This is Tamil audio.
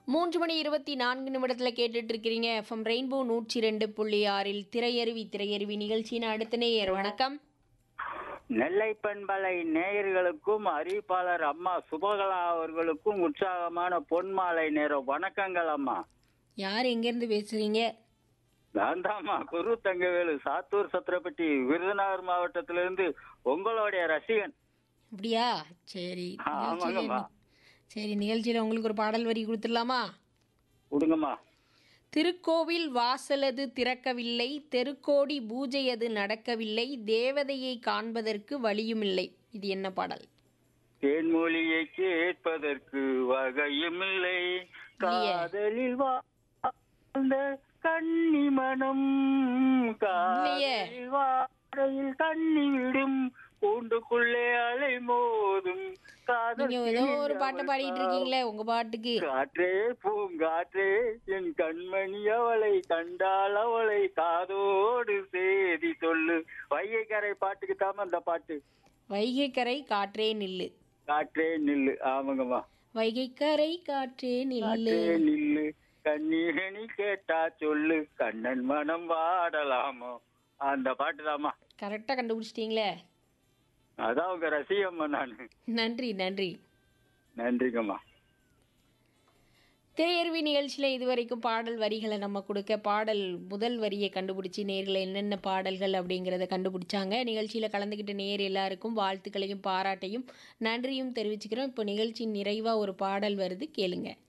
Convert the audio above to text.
மூன்று மணி இருபத்தி நான்கு நிமிடத்தில் கேட்டுட்டு இருக்கிறீங்க எஃப்எம் ரெயின்போ நூற்றி ரெண்டு புள்ளி ஆறில் திரையருவி திரையருவி நிகழ்ச்சியின் அடுத்த நேயர் வணக்கம் நெல்லை பண்பலை நேயர்களுக்கும் அறிவிப்பாளர் அம்மா சுபகலா அவர்களுக்கும் உற்சாகமான பொன்மாலை நேரம் வணக்கங்கள் அம்மா யார் எங்கேருந்து பேசுறீங்க நான் தாம்மா குரு தங்கவேலு சாத்தூர் சத்திரப்பட்டி விருதுநகர் மாவட்டத்திலிருந்து உங்களுடைய ரசிகன் அப்படியா சரி நிகழ்ச்சியில ஆமாங்கம்மா. சரி நிகழ்ச்சியில் உங்களுக்கு ஒரு பாடல் வரி கொடுத்துடலாமா கொடுங்கம்மா திருக்கோவில் வாசலது திறக்கவில்லை தெருக்கோடி பூஜை அது நடக்கவில்லை தேவதையை காண்பதற்கு வழியுமில்லை இது என்ன பாடல் தேன்மொழியை கேட்பதற்கு வகையுமில்லை காதலில் வாழ்ந்த கன்னி மனம் காதலில் வாடையில் கண்ணி விடும் கூண்டுக்குள்ளே அலை மோதும் காதல் நீங்க ஏதோ ஒரு பாட்டை பாடிட்டு இருக்கீங்களே உங்க பாட்டுக்கு காற்றே பூங்காற்றே என் கண்மணி அவளை கண்டால் அவளை காதோடு சேதி சொல்லு வைகைக்கரை பாட்டுக்கு தாம அந்த பாட்டு வைகைக்கரை காற்றே நில்லு காற்றே நில்லு ஆமாங்கம்மா வைகைக்கரை காற்றே நில்லு காற்றே நில்லு கண்ணீரணி கேட்டா சொல்லு கண்ணன் மனம் வாடலாமோ அந்த பாட்டு தாமா கரெக்டா கண்டுபிடிச்சிட்டீங்களே அதான் உங்க ரசிகம்மா நானு நன்றி நன்றி நன்றிங்கம்மா திரையருவி நிகழ்ச்சியில் இதுவரைக்கும் பாடல் வரிகளை நம்ம கொடுக்க பாடல் முதல் வரியை கண்டுபிடிச்சி நேரில் என்னென்ன பாடல்கள் அப்படிங்கிறத கண்டுபிடிச்சாங்க நிகழ்ச்சியில் கலந்துக்கிட்ட நேர் எல்லாருக்கும் வாழ்த்துக்களையும் பாராட்டையும் நன்றியும் தெரிவிச்சுக்கிறோம் இப்போ நிகழ்ச்சியின் நிறைவாக ஒரு பாடல் வருது கேளுங்க